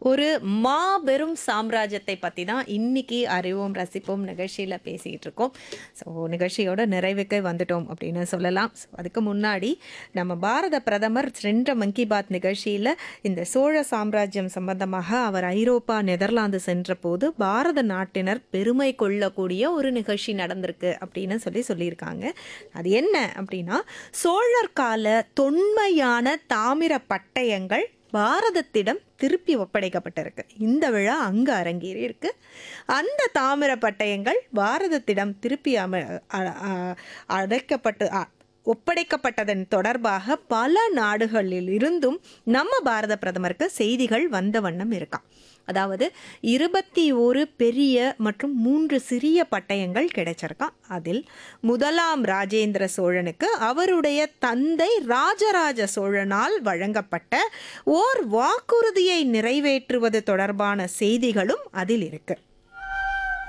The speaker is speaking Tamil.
ஒரு மாபெரும் சாம்ராஜ்யத்தை பற்றி தான் இன்னைக்கு அறிவோம் ரசிப்போம் நிகழ்ச்சியில் பேசிகிட்டு இருக்கோம் ஸோ நிகழ்ச்சியோட நிறைவுக்கு வந்துட்டோம் அப்படின்னு சொல்லலாம் ஸோ அதுக்கு முன்னாடி நம்ம பாரத பிரதமர் சென்ற மன் கி பாத் நிகழ்ச்சியில் இந்த சோழ சாம்ராஜ்யம் சம்பந்தமாக அவர் ஐரோப்பா நெதர்லாந்து சென்ற போது பாரத நாட்டினர் பெருமை கொள்ளக்கூடிய ஒரு நிகழ்ச்சி நடந்திருக்கு அப்படின்னு சொல்லி சொல்லியிருக்காங்க அது என்ன அப்படின்னா சோழர் கால தொன்மையான தாமிர பட்டயங்கள் பாரதத்திடம் திருப்பி ஒப்படைக்கப்பட்டிருக்கு இந்த விழா அங்கு அரங்கேறி இருக்கு அந்த தாமிர பட்டயங்கள் பாரதத்திடம் திருப்பி அம அ- அ- அடைக்கப்பட்டு அ- ஒப்படைக்கப்பட்டதன் தொடர்பாக பல நாடுகளில் இருந்தும் நம்ம பாரத பிரதமருக்கு செய்திகள் வந்த வண்ணம் இருக்காம் அதாவது இருபத்தி ஒரு பெரிய மற்றும் மூன்று சிறிய பட்டயங்கள் கிடைச்சிருக்காம் அதில் முதலாம் ராஜேந்திர சோழனுக்கு அவருடைய தந்தை ராஜராஜ சோழனால் வழங்கப்பட்ட ஓர் வாக்குறுதியை நிறைவேற்றுவது தொடர்பான செய்திகளும் அதில் இருக்கு